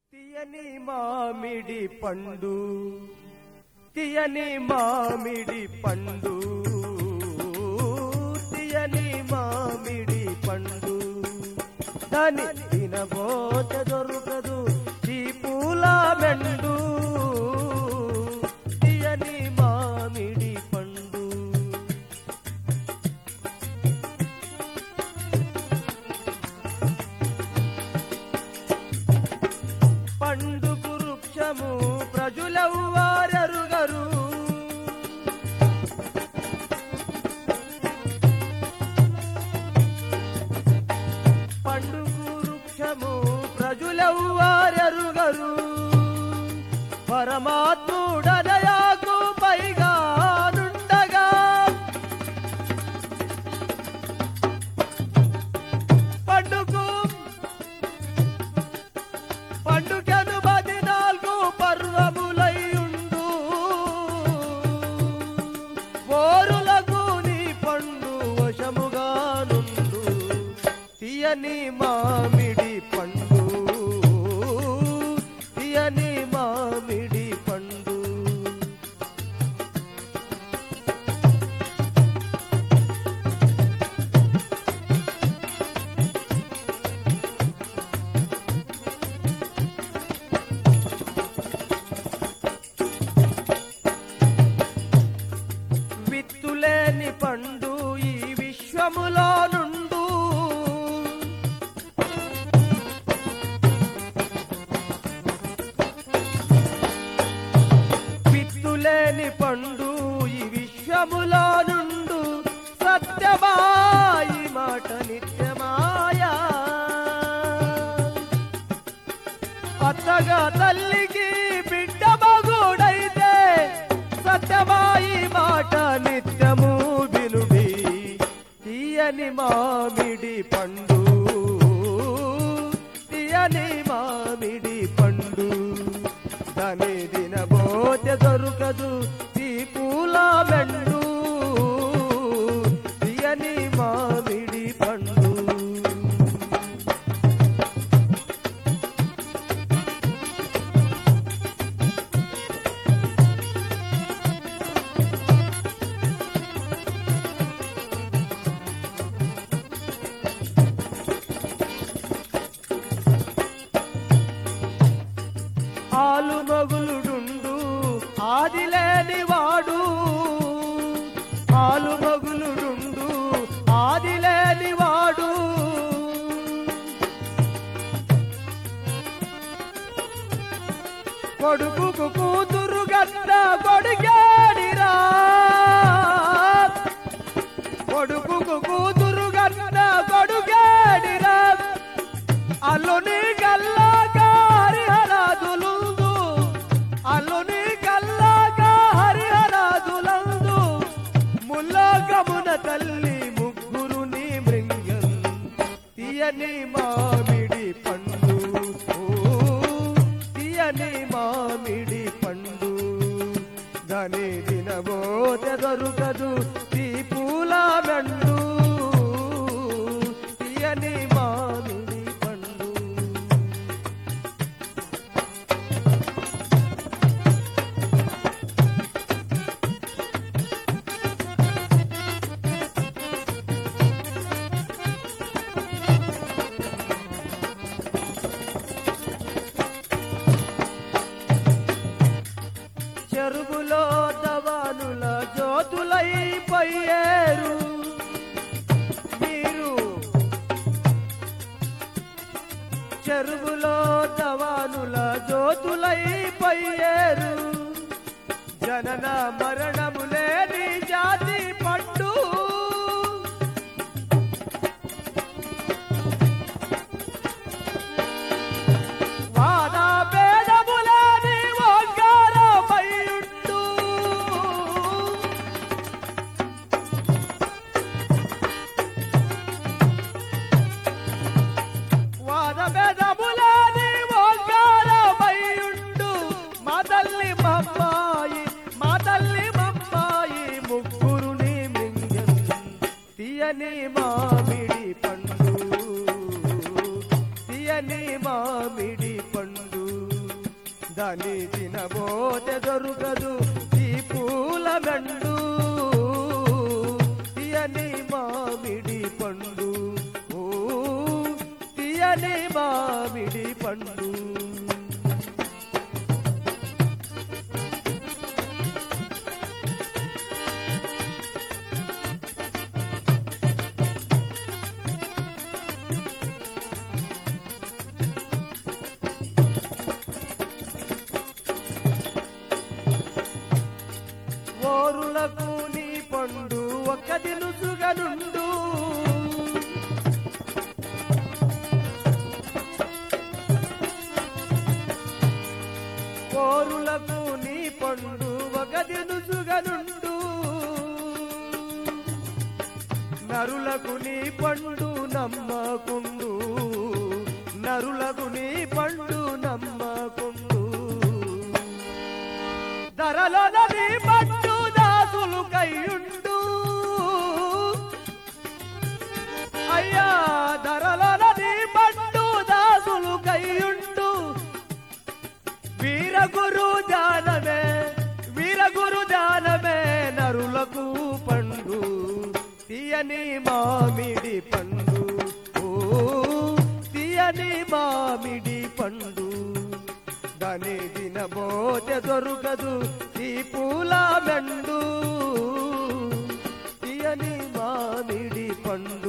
తీయని మామిడి పండు తీయని మామిడి పండు తీయని మామిడి పండు దాని తినబోత దొరకదు ఈ పూల మెండు తీయని మామిడి పండు పండు వృక్షము ప్రజులవ్వారెరుగరు పండు వృక్షము ప్రజులవ్వారెరుగరు పరమాత్ముడనయాకు పైగా నుండగా పండుకు పండుగను పదినాలుగు పర్వములయుండు ఓరులకు నీ పండు వశముగా నుండు తీయని మామిడి పండు తీయని మామిడి పండు విత్తులేని పండు ఈ విశ్వములో నుండు విత్తులేని పండు ఈ విశ్వములో నుండు సత్యమాయి మాట నిత్యమాయా అత్తగా తల్లికి బిడ్డ మగుడైతే సత్యమాయి మాట నిత్యము వినుడి తీయని మామిడి పండు తీయని మామిడి పండు దాని దినబోతే దొరకదు ఈ పూల మెండు తీయని మామిడి పండు ఆలు మగులుడుండు ఆదిలేని వాడు ఆలు మగులుడుండు ఆదిలేని వాడు కొడుకుకు కూతురు గట్ట కొడుకేడిరా కొడుకుకు కూతురు గట్ట కొడుకేడిరా అల్లుని గల్లాగా హరిహరాదులుందు అల్లుని గల్లాగా హరిహరాదులందు ముల్లోకమున తల్లి ముగ్గురుని మృంగం తీయని మామిడి పండు ఓ, తీయని మామిడి పండు దాని దినబోతే దొరకదు ఈ పూల మెండు తీయని మామిడి పండు చెరువులో దవానుల జ్యోతులైపోయారు మీరు చెరువులో దవానుల జ్యోతులైపోయారు జనన మరణము లేని జాతి పండు వాద భేదములేని ఓంకారమయుండు వాద భేదములేని ఓంకారమయుండు మా తల్లి మమ్మాయి మా తల్లి మమ్మాయి ముగ్గురుని మింగం తీయని మామిడి పండు తీయని మామిడి పండు దాని తినబోతే దొరకదు ఈ పూల మెండు తీయని మామిడి పండు ఓ తీయని మామిడి పండు ఓరులకు నీ పండు ఒక్క దినుసుగా నుండు ఓరులకు నీ పండు ఒక దినుసుగా నుండు నరులకు నీ పండు నమ్మకుండు నరులకు నీ పండు నమ్మకుండు ధరలో నది పట్టు దాసులు కయ్యుండు అయ్యా ధరలో నది పట్టు దాసులు కయ్యుండు వీరగురు జానమే వీరగురు జానమే నరులకు పండు తీయని మామిడి పండు ఓ తీయని మామిడి పండు దాని దినబోతే దొరకదు ఈ పూల మెండు తీయని మామిడి పండు